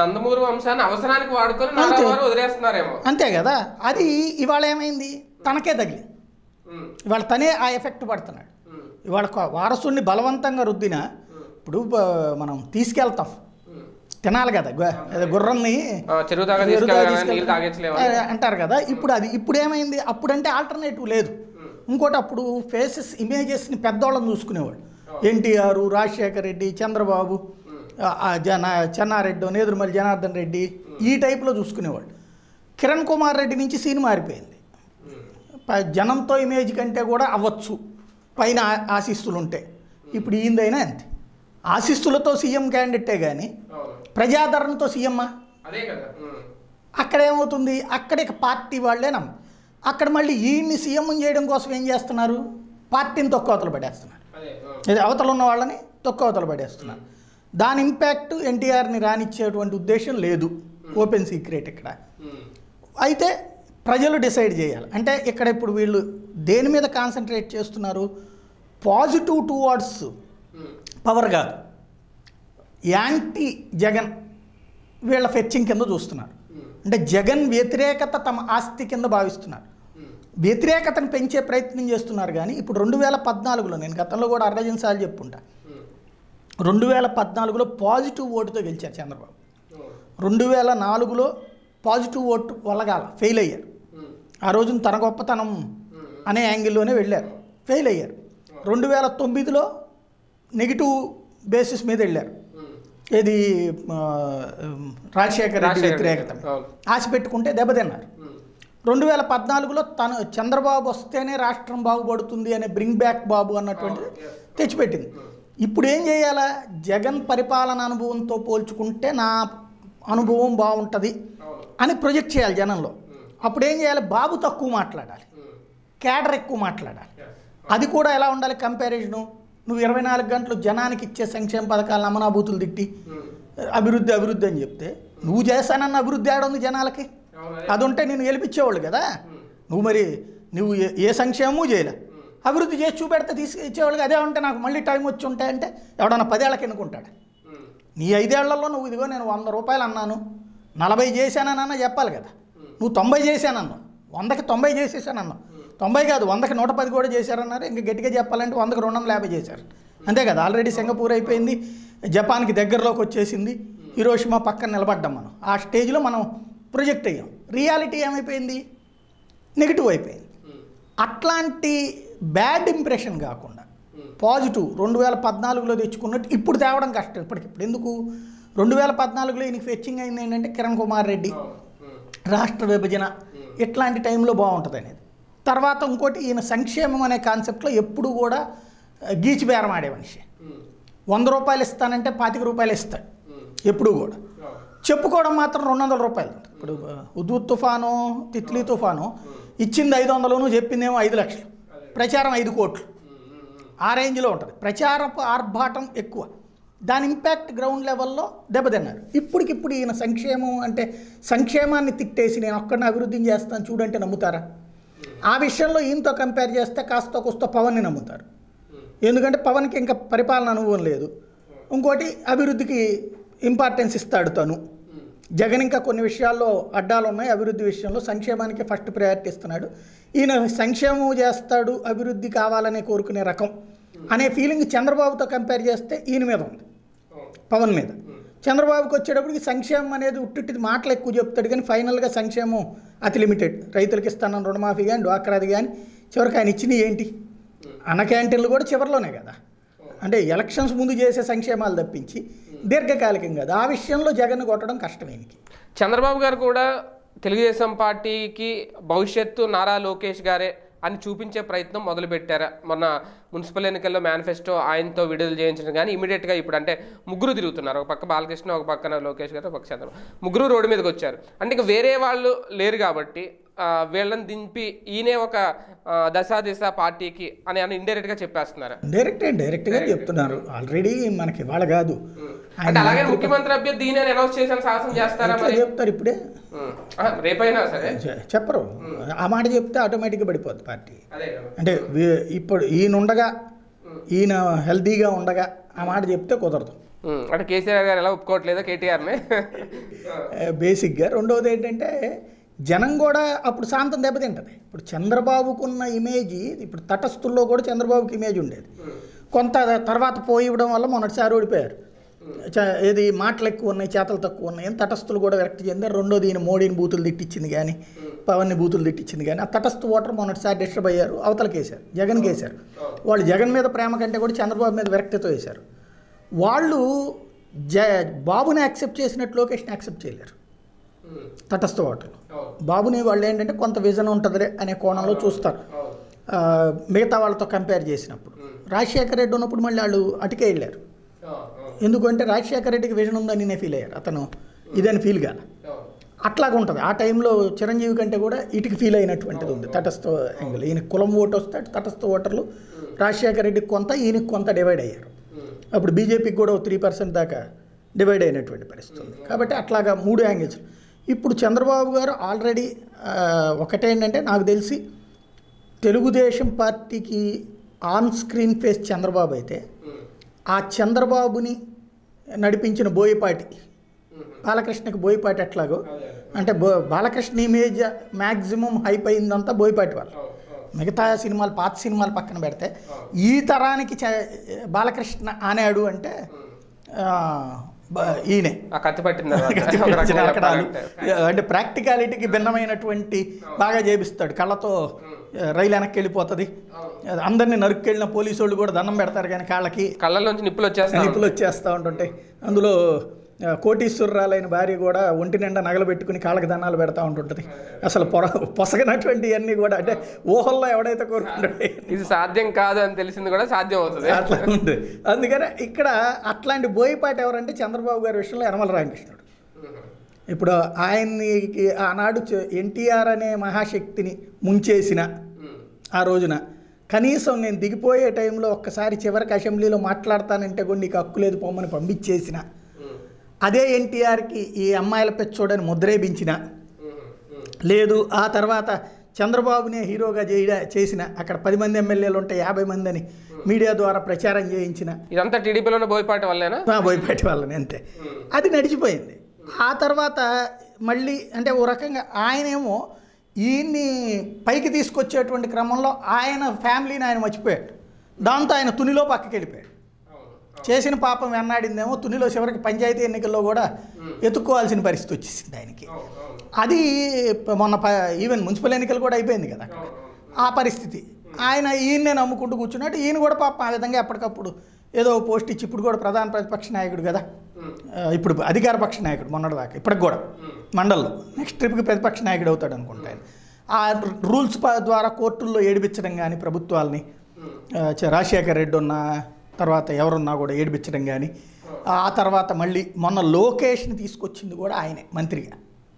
నందమూరి వంశాన్ని అవసరానికి వాడుకొని నారా వారు వదిలేస్తున్నారేమో అంతే కదా అది ఇవాళ ఏమైంది తనకే తగిలింది ఉమ్, ఇవాళ తనే ఆ ఎఫెక్ట్ పడుతున్నాడు ఉమ్, ఇవాళ ఒక వారసుడిని బలవంతంగా రుద్దిన ఇప్పుడు బ- మనం తీసుకెళ్తాం ఉమ్. తినాలి కదా గు- ఏదో గుర్రాన్ని ఆ, చెరువు దాకా ఎరువుగా తీసుకెళ్ళగానే తీసుకెళ్తాం. నీళ్ళు తాగించలేవా ఆ, అంటారు కదా ఇప్పుడు అది ఇప్పుడు ఏమైంది అప్పుడంటే ఆల్టర్నేటివ్ లేదు ఇంకోటి అప్పుడు ఫేసెస్ ఇమేజెస్ని పెద్దోళ్ళని చూసుకునేవాడు ఎన్టీఆర్ రాజశేఖర రెడ్డి చంద్రబాబు ఆ, ఆ జన చెన్నారెడ్డి నేదురుమల్లి జనార్దన్ రెడ్డి ఈ టైప్లో చూసుకునేవాడు కిరణ్ కుమార్ రెడ్డి నుంచి సీన్ మారిపోయింది ప- జనంతో ఇమేజ్ కంటే కూడా అవ్వచ్చు పైన ఆ- ఆశీస్సులు ఉంటాయి ఇప్పుడు ఈందైనా అంతే ఆశీస్సులతో సీఎం క్యాండిడేటే కానీ అవును ప్రజాదరణతో సీఎమ్మా అదే కదా ఉమ్, అక్కడ ఏమవుతుంది అక్కడ ఇక పార్టీ వాళ్ళే నమ్మ అక్కడ మళ్ళీ ఈయన్ని సీఎం చేయడం కోసం ఏం చేస్తున్నారు పార్టీని తొక్కవతలు పడేస్తున్నారు అదే ఉమ్, ఇది అవతల ఉన్న వాళ్ళని తొక్కవతలు పడేస్తున్నారు దాని ఇంపాక్ట్ ఎన్టీఆర్ని రానిచ్చేటువంటి ఉద్దేశం లేదు ఓపెన్ సీక్రెట్ ఇక్కడ ఉమ్, అయితే ప్రజలు డిసైడ్ చేయాలి అంటే ఇక్కడ ఇప్పుడు వీళ్ళు దేని మీద కాన్సన్ట్రేట్ చేస్తున్నారు పాజిటివ్ టువార్డ్స్ ఉమ్, పవర్ కాదు యాంటీ జగన్ వీళ్ళ ఫెచ్చింగ్ కింద చూస్తున్నారు ఉమ్, అంటే జగన్ వ్యతిరేకత తమ ఆస్తి కింద భావిస్తున్నారు ఉమ్, వ్యతిరేకతను పెంచే ప్రయత్నం చేస్తున్నారు కానీ ఇప్పుడు రెండు వేల పద్నాలుగులో నేను గతంలో కూడా అర్ధజన్ సార్లు చెప్పుంటా ఉమ్, రెండు వేల పద్నాలుగులో పాజిటివ్ ఓటుతో గెలిచారు చంద్రబాబు ఉమ్, రెండు వేల నాలుగులో పాజిటివ్ ఓటు వల్లగాల ఫెయిల్ అయ్యారు ఉమ్, ఆ రోజున తన గొప్పతనం ఉమ్, అనే యాంగిల్లోనే వెళ్ళారు ఫెయిల్ అయ్యారు రెండు వేల తొమ్మిదిలో నెగిటివ్ బేసిస్ మీద వెళ్ళారు ఉమ్. ఏది ఆ, రాజశేఖర రెడ్డి రాజశేఖర వ్యతిరేకత రెడ్డి, అవును. ఆశ పెట్టుకుంటే దెబ్బతిన్నారు ఉమ్, రెండు వేల పద్నాలుగులో తను చంద్రబాబు వస్తేనే రాష్ట్రం బాగుపడుతుంది అనే బ్రింగ్ బ్యాక్ బాబు అన్నటువంటిది అవును, yes. తెచ్చిపెట్టింది ఇప్పుడు ఏం చేయాలా జగన్ పరిపాలన అనుభవంతో పోల్చుకుంటే నా అనుభవం బాగుంటుంది అవును అని ప్రొజెక్ట్ చేయాలి జనంలో అప్పుడు ఏం చేయాలి బాబు తక్కువ మాట్లాడాలి ఉమ్, క్యాడర్ ఎక్కువ మాట్లాడాలి yes. అది కూడా ఎలా ఉండాలి కంపారిజను నువ్వు ఇరవై నాలుగు గంటలు జనానికి ఇచ్చే సంక్షేమ పథకాలను అమనాభూతులు తిట్టి ఉమ్, అభివృద్ధి అభివృద్ధి అని చెప్తే నువ్వు చేస్తానన్న అభివృద్ధి ఆడుంది జనాలకి అవును అదే. అది ఉంటే నేను గెలిపించేవాళ్ళు కదా ఉమ్, నువ్వు మరి నువ్వు ఏ- ఏ సంక్షేమము చేయలే అభివృద్ధి చేసి చూపెడితే తీసుకు ఇచ్చేవాళ్ళకి అదే ఉంటే నాకు మళ్ళీ టైం వచ్చి ఉంటాయంటే ఎవడన్నా పదేళ్ళకి ఎన్నుకుంటాడు ఉమ్, నీ ఐదేళ్లలో నువ్వు ఇదిగో నేను వంద రూపాయలు అన్నాను నలభై చేశానన్నా చెప్పాలి కదా నువ్వు తొంభై చేశానన్నావు వందకి తొంభై చేసేసానన్నావు తొంభై కాదు వందకి నూట పది కూడా చేశారన్నారు ఇంకా గట్టిగా చెప్పాలంటే వందకి రెండు వందల యాభై చేశారు అంతే కదా ఆల్రెడీ సింగపూర్ అయిపోయింది జపాన్కి దగ్గరలోకి వచ్చేసింది హిరోషిమా పక్కన నిలబడ్డాం మనం ఆ స్టేజ్లో మనం ప్రొజెక్ట్ అయ్యాం రియాలిటీ ఏమైపోయింది నెగిటివ్ అయిపోయింది ఉమ్, అట్లాంటి బ్యాడ్ ఇంప్రెషన్ కాకుండా ఉమ్, పాజిటివ్ రెండు వేల పద్నాలుగులో తెచ్చుకున్నట్టు ఇప్పుడు తేవడం కష్టం ఇప్పటికిప్పుడు ఎందుకు రెండు వేల పద్నాలుగులో ఈయనకి ఫెచ్చింగ్ అయింది ఏంటంటే కిరణ్ కుమార్ రెడ్డి అవును ఉమ్, రాష్ట్ర విభజన ఇట్లాంటి టైంలో బాగుంటుంది అనేది తర్వాత ఇంకోటి ఈయన సంక్షేమం అనే కాన్సెప్ట్లో ఎప్పుడు కూడా ఆ, గీచి బేరం ఆడే మనిషి ఉమ్, వంద రూపాయలు ఇస్తానంటే పాతిక రూపాయలు ఇస్తాడు ఉమ్, ఎప్పుడు కూడా అవును చెప్పుకోవడం మాత్రం రెండు వందల రూపాయలు ఇప్పుడు ఉద్దుత్ తుఫాను తిత్లీ తుఫాను ఇచ్చింది ఐదు వందలును చెప్పిందేమో ఐదు లక్షలు ప్రచారం ఐదు కోట్లు ఉమ్, ఉమ్, ఉమ్, ఆ రేంజ్లో ఉంటుంది ప్రచారపు ఆర్భాటం ఎక్కువ దాని ఇంపాక్ట్ గ్రౌండ్ లెవెల్లో దెబ్బతిన్నారు ఇప్పటికిప్పుడు ఈయన సంక్షేమం అంటే సంక్షేమాన్ని తిట్టేసి నేను ఒక్కడిని అభివృద్ధిని చేస్తాను చూడంటే నమ్ముతారా ఆ విషయంలో ఈయనతో కంపేర్ చేస్తే కాస్త కూస్త పవన్ని నమ్ముతారు ఎందుకంటే పవన్కి ఇంకా పరిపాలన అనుభవం లేదు ఇంకోటి అభివృద్ధికి ఇంపార్టెన్స్ ఇస్తాడు తను జగన్ ఇంకా కొన్ని విషయాల్లో అడ్డాలు ఉన్నాయి అభివృద్ధి విషయంలో సంక్షేమానికి ఫస్ట్ ప్రయారిటీ ఇస్తున్నాడు ఈయన సంక్షేమం చేస్తాడు అభివృద్ధి కావాలనే కోరుకునే రకం అనే ఫీలింగ్ చంద్రబాబుతో కంపేర్ చేస్తే ఈయన మీద ఉంది అవును పవన్ మీద చంద్రబాబుకి వచ్చేటప్పటికి సంక్షేమం అనేది ఉట్టిటి మాటలు ఎక్కువ చెప్తాడు కానీ ఫైనల్గా సంక్షేమం అతి లిమిటెడ్ రైతులకి ఇస్తానని రుణమాఫీ కానీ డ్వాక్రాది కానీ చివరికి ఆయన ఇచ్చినవి ఏంటి అన్న క్యాంటీన్లు కూడా చివరిలోనే కదా అంటే ఎలక్షన్స్ ముందు చేసే సంక్షేమాలు తప్పించి దీర్ఘకాలికం కాదు ఆ విషయంలో జగన్ కొట్టడం కష్టం ఈయనకి చంద్రబాబు గారు కూడా తెలుగుదేశం పార్టీకి భవిష్యత్తు నారా లోకేష్ గారే అని చూపించే ప్రయత్నం మొదలుపెట్టారా మొన్న మున్సిపల్ ఎన్నికల్లో మేనిఫెస్టో ఆయనతో విడుదల చేయించడం కానీ ఇమీడియట్గా ఇప్పుడు అంటే ముగ్గురు తిరుగుతున్నారు ఒక పక్క బాలకృష్ణ ఒక పక్కన లోకేష్ గారు ఒక పక్క చంద్రబాబు ముగ్గురు రోడ్డు మీదకి వచ్చారు అంటే ఇక వేరే వాళ్ళు లేరు కాబట్టి ఆ, వీళ్ళని దింపి ఈయనే ఒక ఆ, దశా దిశ పార్టీకి అని అని ఇండైరెక్ట్గా చెప్పేస్తున్నారు డైరెక్ట్ డైరెక్ట్గా చెప్తున్నారు ఆల్రెడీ మనకి ఇవాళ కాదు అంటే అలాగే ముఖ్యమంత్రి అభ్యర్థి ఈయన అనౌన్స్ చేసిన సాహసం చేస్తారా ఎట్లా మరి చెప్తారు ఇప్పుడే ఉం. ఆ, రేపైనా సరే చె- చెప్పరు ఆ మాట చెప్తే ఆటోమేటిక్గా పడిపోద్ది పార్టీ అదే కదా అంటే వీ- ఇప్పుడు ఈయన ఉండగా ఈయన హెల్తీగా ఉండగా ఆ మాట చెప్తే కుదరదు ఉమ్, అంటే కేసీఆర్ గారు ఎలా ఒప్పుకోవట్లేదా కేటీఆర్ని బేసిక్గా రెండవది ఏంటంటే జనం కూడా అప్పుడు శాంతం దెబ్బతింటది ఇప్పుడు చంద్రబాబుకున్న ఇమేజ్ ఇప్పుడు తటస్థుల్లో కూడా చంద్రబాబుకి ఇమేజ్ ఉండేది కొంత తర్వాత పోయి ఇవ్వడం వల్ల మొన్నటిసారి ఓడిపోయారు చ- ఏది మాటలు ఎక్కువ ఉన్నాయి చేతలు తక్కువ ఉన్నాయి అని తటస్థులు కూడా విరక్తి చెందారు రెండోది ఈయన మోడీని బూతులు తిట్టించింది కానీ పవన్ని బూతులు తిట్టించింది కానీ ఆ తటస్థ ఓటర్ మొన్నటిసారి డిస్టర్బ్ అయ్యారు అవతలకి వేశారు జగన్కి వేశారు వాళ్ళు జగన్ మీద ప్రేమ కంటే కూడా చంద్రబాబు మీద విరక్తితో వేశారు వాళ్ళు జ బాబుని యాక్సెప్ట్ చేసినట్టు లోకేష్ని యాక్సెప్ట్ చేయలేరు తటస్థ ఓటర్లు బాబుని వాళ్ళు ఏంటంటే కొంత విజన్ ఉంటుందిలే అనే కోణంలో చూస్తారు ఆ, మిగతా వాళ్ళతో కంపేర్ చేసినప్పుడు రాజశేఖర రెడ్డి ఉన్నప్పుడు మళ్ళీ వాళ్ళు అటుకే వెళ్ళారు ఎందుకంటే రాజశేఖర రెడ్డికి విజన్ ఉందని నేను ఫీల్ అయ్యారు అతను ఇదని ఫీల్ కాదు అట్లాగా ఉంటుంది ఆ టైంలో చిరంజీవి కంటే కూడా ఇటుకి ఫీల్ అయినటువంటిది ఉంది తటస్థ యాంగిల్ ఈయన కులం ఓటు వస్తే తటస్థ ఓటర్లు రాజశేఖర రెడ్డికి కొంత ఈయనకి కొంత డివైడ్ అయ్యారు అప్పుడు బీజేపీకి కూడా త్రీ పర్సెంట్ దాకా డివైడ్ అయినటువంటి పరిస్థితి ఉంది కాబట్టి అట్లాగా మూడు యాంగిల్స్ ఇప్పుడు చంద్రబాబు గారు ఆల్రెడీ ఒకటేంటంటే నాకు తెలిసి తెలుగుదేశం పార్టీకి ఆన్ స్క్రీన్ ఫేస్ చంద్రబాబు అయితే ఆ చంద్రబాబుని నడిపించిన బోయపాటి బాలకృష్ణకి బోయపాటి ఎట్లాగో అంటే బో బాలకృష్ణ ఇమేజ్ మ్యాక్సిమం హైప్ అయిందంతా బోయపాటి వాళ్ళు మిగతా సినిమాలు పాత సినిమాలు పక్కన పెడితే ఈ తరానికి చ- బాలకృష్ణ ఆనాడు అంటే ఆ, బ- ఈయనే ఆ కత్తి పట్టిన తర్వాత ఒక రకంగా అక్కడ చెప్పాలంటే. అంటే ప్రాక్టికాలిటీకి భిన్నమైనటువంటి బాగా చేపిస్తాడు కళ్ళతో ఆ, రైలు వెనక్కి వెళ్ళిపోతుంది అందరినీ నరుక్కెళ్ళిన పోలీసు వాళ్ళు కూడా దండం పెడతారు కానీ కాళ్ళకి కళ్ళల్లోంచి నిప్పులు వచ్చేస్తాయి నిప్పులు వచ్చేస్తూ ఉంటుంటాయి అందులో ఆ, కోటీశ్వరరాలైన భార్య కూడా ఒంటి నిండా నగలు పెట్టుకుని కాళ్ళకి దండాలు పెడతా ఉంటుంటుంది అసలు పొర పొసగనటువంటి అన్నీ కూడా అంటే ఊహల్లో ఎవడైతే కోరుకుంటాడే ఇది సాధ్యం కాదు అని తెలిసింది కూడా సాధ్యం అవుతుంది అట్లా ఉంది అందుకని ఇక్కడ అట్లాంటి బోయపాటి ఎవరంటే చంద్రబాబు గారి విషయంలో యనమల రామకృష్ణుడు ఇప్పుడు ఆయన్ని ఆనాడు ఎన్టీఆర్ అనే మహాశక్తిని ముంచేసిన ఆ రోజున కనీసం నేను దిగిపోయే టైంలో ఒక్కసారి చివరికి అసెంబ్లీలో మాట్లాడతానంటే కూడా నీకు హక్కు లేదు పొమ్మని పంపించేసిన అదే ఎన్టీఆర్కి ఈ అమ్మాయిల పెచ్చోడని ముద్రేపించిన లేదు ఆ తర్వాత చంద్రబాబునే హీరోగా చేయ చేసిన అక్కడ పది మంది ఎమ్మెల్యేలు ఉంటే యాభై మంది అని మీడియా ద్వారా ప్రచారం చేయించిన ఇదంతా టీడీపీలోనే బోయపాటి వల్లేనా ఆ, భయపెట్టి వాళ్ళని అంతే అది నడిచిపోయింది ఆ తర్వాత మళ్ళీ అంటే ఓ రకంగా ఆయనేమో ఈయన్ని పైకి తీసుకొచ్చేటువంటి క్రమంలో ఆయన ఫ్యామిలీని ఆయన మర్చిపోయాడు దాంతో ఆయన తునిలో పక్కకి వెళ్ళిపోయాడు చేసిన పాపం వెన్నాడిందేమో తునిలో చివరికి పంచాయతీ ఎన్నికల్లో కూడా ఎత్తుక్కోవాల్సిన పరిస్థితి వచ్చేసింది ఆయనకి అది మొన్న ప- ఈవెన్ మున్సిపల్ ఎన్నికలు కూడా అయిపోయింది కదా అక్కడ ఆ పరిస్థితి ఆయన ఈయన్నే నమ్ముకుంటూ కూర్చున్నాడు ఈయన కూడా పాపం ఆ విధంగా ఎప్పటికప్పుడు ఏదో ఓ పోస్ట్ ఇచ్చి ఇప్పుడు కూడా ప్రధాన ప్రతిపక్ష నాయకుడు కదా ఆ, ఇప్పుడు అధికార పక్ష నాయకుడు మొన్నటిదాకా ఇప్పటికి కూడా మండల్లో నెక్స్ట్ ట్రిప్కి ప్రతిపక్ష నాయకుడు అవుతాడు అనుకుంటా ఆయన. ఆ రూల్స్ ప- ద్వారా కోర్టుల్లో ఏడిపించడం కానీ ప్రభుత్వాల్ని ఆ, చ- రాజశేఖర్ రెడ్డి ఉన్న తర్వాత ఎవరున్నా కూడా ఏడిపించడం కానీ ఆ తర్వాత మళ్ళీ మొన్న లోకేష్ని తీసుకొచ్చింది కూడా ఆయనే మంత్రిగా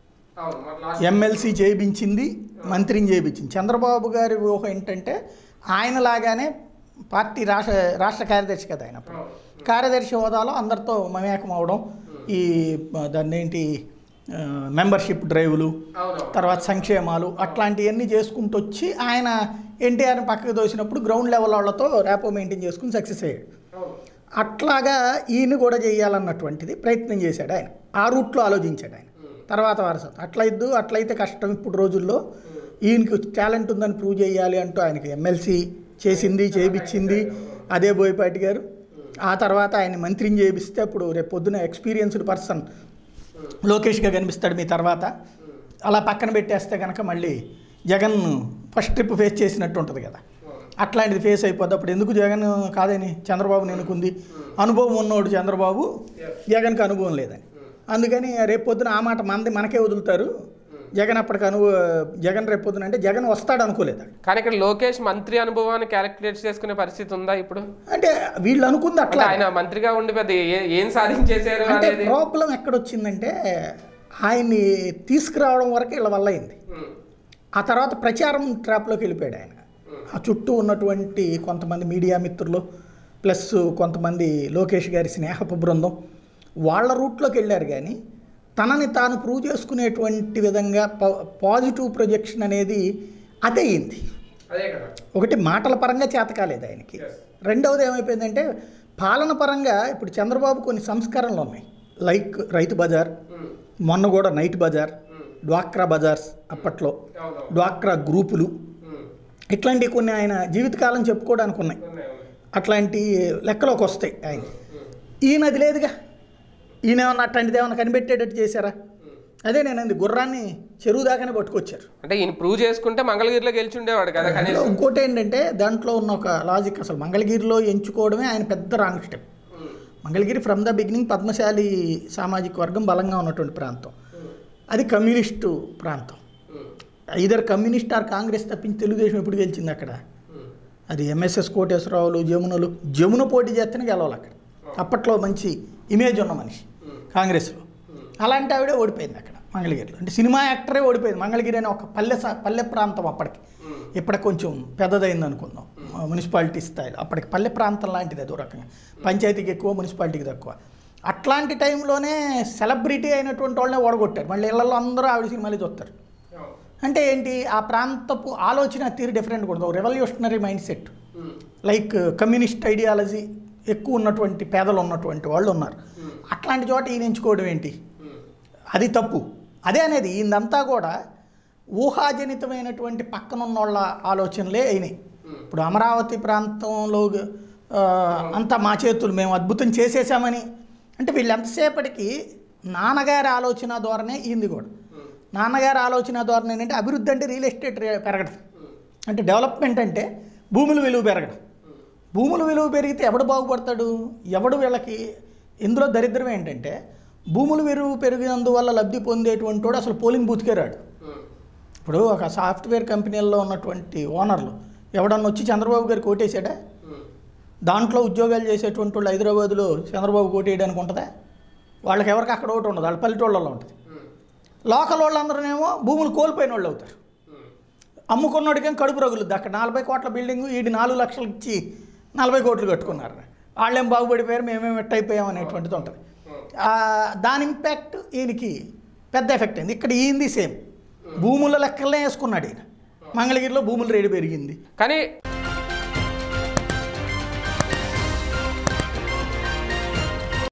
ఎమ్మెల్సీ చేయించింది మంత్రిని చేయించింది చంద్రబాబు గారి ఊహ ఏంటంటే ఆయనలాగానే పార్టీ రాష్ట్ర రాష్ట్ర కార్యదర్శి కదా ఆయన అప్పుడు కార్యదర్శి హోదాలో అందరితో మమేకం అవడం ఈ ఆ, దాన్ని ఏంటి ఆ, మెంబర్షిప్ డ్రైవులు తర్వాత సంక్షేమాలు అట్లాంటివన్నీ చేసుకుంటూ వచ్చి ఆయన ఎన్టీఆర్ని పక్కకు దోసినప్పుడు గ్రౌండ్ లెవెల్ వాళ్ళతో ర్యాపో మెయింటైన్ చేసుకుని సక్సెస్ అయ్యాడు అట్లాగా ఈయన కూడా చేయాలన్నటువంటిది ప్రయత్నం చేశాడు ఆయన ఆ రూట్లో ఆలోచించాడు ఆయన తర్వాత వారసత్వం అట్లా ఇద్దు అట్లయితే కష్టం ఇప్పుడు రోజుల్లో ఈయనకి టాలెంట్ ఉందని ప్రూవ్ చేయాలి అంటూ ఆయనకి ఎమ్మెల్సీ చేసింది చేయించింది అదే బోయపాటి గారు ఆ తర్వాత ఆయన మంత్రిని చేపిస్తే అప్పుడు రేపు పొద్దున ఎక్స్పీరియన్స్డ్ పర్సన్ లోకేష్గా కనిపిస్తాడు మీ తర్వాత అలా పక్కన పెట్టేస్తే కనుక మళ్ళీ జగన్ ఫస్ట్ ట్రిప్ ఫేస్ చేసినట్టు ఉంటుంది కదా అట్లాంటిది ఫేస్ అయిపోద్ది అప్పుడు ఎందుకు జగన్ కాదని చంద్రబాబుని ఎన్నుకుంది అనుభవం ఉన్నోడు చంద్రబాబు జగన్కి అనుభవం లేదని అందుకని రేపు పొద్దున ఆ మాట మనది మనకే వదులుతారు జగన్ అప్పటికి అనుభవ జగన్ రేపు పొద్దున అంటే జగన్ వస్తాడు అనుకోలేదు కానీ ఇక్కడ లోకేష్ మంత్రి అనుభవాన్ని క్యాలిక్యులేట్ చేసుకునే పరిస్థితి ఉందా ఇప్పుడు అంటే వీళ్ళు అనుకుంది అంటే అట్లా ఆయన మంత్రిగా ఉండి పెద్ద ఏ- ఏం సాధించేశారు అంటే అనేది ప్రాబ్లం ఎక్కడొచ్చిందంటే ఆయన్ని తీసుకురావడం వరకు వీళ్ళ వల్ల అయింది ఉమ్, ఆ తర్వాత ప్రచారం ట్రాప్లోకి వెళ్ళిపోయాడు ఆయన ఆ చుట్టూ ఉన్నటువంటి కొంతమంది మీడియా మిత్రులు ప్లస్ కొంతమంది లోకేష్ గారి స్నేహపు బృందం వాళ్ళ రూట్లోకి వెళ్ళారు కానీ తనని తాను ప్రూవ్ చేసుకునేటువంటి విధంగా పా- పాజిటివ్ ప్రొజెక్షన్ అనేది అదే అయింది అదే కదా ఒకటి మాటల పరంగా చేత కాలేదు ఆయనకి రెండవది ఏమైపోయిందంటే పాలన పరంగా ఇప్పుడు చంద్రబాబు కొన్ని సంస్కరణలు ఉన్నాయి లైక్ రైతు బజార్ ఉమ్, మొన్న కూడా నైట్ బజార్ ఉమ్, డ్వాక్రా బజార్స్ అప్పట్లో అవునవును. డ్వాక్రా గ్రూపులు ఉమ్, ఇట్లాంటివి కొన్ని ఆయన జీవితకాలం చెప్పుకోవడానికి ఉన్నాయి ఉన్నాయి, ఉన్నాయి. అట్లాంటి లెక్కలోకి వస్తాయి ఆయన ఉమ్, ఈయన అది లేదుగా ఈయన ఏమన్నా అట్లాంటిది ఏమన్నా కనిపెట్టేటట్టు చేశారా ఉమ్. అదే నేను అంది గుర్రాన్ని చెరువు దాకానే పట్టుకొచ్చారు అంటే ఈయన ప్రూవ్ చేసుకుంటే మంగళగిరిలో గెలిచి ఉండేవాడు కదా అందులో కనీసం ఇంకోటి ఏంటంటే దాంట్లో ఉన్న ఒక లాజిక్ అసలు మంగళగిరిలో ఎంచుకోవడమే ఆయన పెద్ద wrong step um, Mangalagiri from the beginning Padmashali సామాజిక వర్గం బలంగా ఉన్నటువంటి ప్రాంతం ఉమ్, అది కమ్యూనిస్టు ప్రాంతం um, either communist or Congress తప్పించి తెలుగుదేశం ఎప్పుడు గెలిచింది అక్కడ ఉమ్, అది ఎంఎస్ఎస్ కోటేశ్వరరావులు జమునలు జమున పోటీ చేస్తేనే గెలవాలి అక్కడ అప్పట్లో మంచి ఇమేజ్ ఉన్న మనిషి ఉమ్, కాంగ్రెస్లో ఉమ్, అలాంటి ఆవిడే ఓడిపోయింది అక్కడ మంగళగిరిలో అంటే సినిమా యాక్టరే ఓడిపోయింది మంగళగిరి అనే ఒక పల్లె స- పల్లె ప్రాంతం అప్పటికి ఉమ్, ఇప్పటికి కొంచెం పెద్దదైంది అనుకుందాం మున్సిపాలిటీ స్థాయిలో అప్పటికి పల్లె ప్రాంతం లాంటిది అదో రకంగా పంచాయతీకి ఎక్కువ మున్సిపాలిటీకి తక్కువ అట్లాంటి టైంలోనే సెలబ్రిటీ అయినటువంటి వాళ్ళనే ఓడగొట్టారు మళ్ళీ ఇళ్లలో అందరూ ఆవిడ సినిమాలు చూస్తారు అవును. అంటే ఏంటి ఆ ప్రాంతపు ఆలోచన తీరు డిఫరెంట్ కూడా revolutionary mind set um, like communist ideology ఎక్కువ ఉన్నటువంటి పేదలు ఉన్నటువంటి వాళ్ళు ఉన్నారు ఉమ్, అట్లాంటి చోట ఈయన ఎంచుకోవడం ఏంటి ఉమ్, అది తప్పు అదే అనేది ఈయనంతా కూడా ఊహాజనితమైనటువంటి పక్కనున్న వాళ్ళ ఆలోచనలే అయినాయి ఉమ్, ఇప్పుడు అమరావతి ప్రాంతంలో ఆ, అంతా మా చేతులు మేము అద్భుతం చేసేసామని అంటే వీళ్ళు ఎంతసేపటికి నాన్నగారి ఆలోచన ద్వారానే ఈంది కూడా ఉమ్, నాన్నగారి ఆలోచన ద్వారా ఏంటంటే అభివృద్ధి అంటే రియల్ ఎస్టేట్ రే- పెరగడం ఉమ్, అంటే డెవలప్మెంట్ అంటే భూముల విలువ పెరగడం ఉమ్, భూముల విలువ పెరిగితే ఎవడు బాగుపడతాడు ఎవడు వీళ్ళకి ఇందులో దరిద్రం ఏంటంటే భూముల విలువ పెరిగినందువల్ల లబ్ధి పొందేటువంటి వాడు అసలు పోలింగ్ బూత్కే రాడు ఉమ్, ఇప్పుడు ఒక సాఫ్ట్వేర్ కంపెనీల్లో ఉన్నటువంటి ఓనర్లు ఎవడన్నా వచ్చి చంద్రబాబు గారికి ఓటేసాడా ఉమ్, దాంట్లో ఉద్యోగాలు చేసేటువంటి వాళ్ళు హైదరాబాద్లో చంద్రబాబు ఓటేయడానికి ఉంటుందా వాళ్ళకి ఎవరికి అక్కడ ఒకటి ఉండదు వాళ్ళ పల్లెటూళ్ళలో ఉంటుంది ఉమ్, లోకల్ వాళ్ళందరూనేమో భూములు కోల్పోయిన వాళ్ళు అవుతారు ఉమ్, అమ్ముకున్నోడికేం కడుపు రగులుద్ది అక్కడ నలభై కోట్ల బిల్డింగ్ ఈడి నాలుగు లక్షలు ఇచ్చి నలభై కోట్లు కట్టుకున్నారు వాళ్ళేం బాగుపడిపోయారు మేమేం ఎట్ అయిపోయాం అనేటువంటిది ఉంటుంది ఆ, దాని ఇంపాక్ట్ ఈయనకి పెద్ద ఎఫెక్ట్ అయింది ఇక్కడ ఈయనది సేమ్ భూముల లెక్కలనే వేసుకున్నాడు ఈయన మంగళగిరిలో భూముల రేటు పెరిగింది కానీ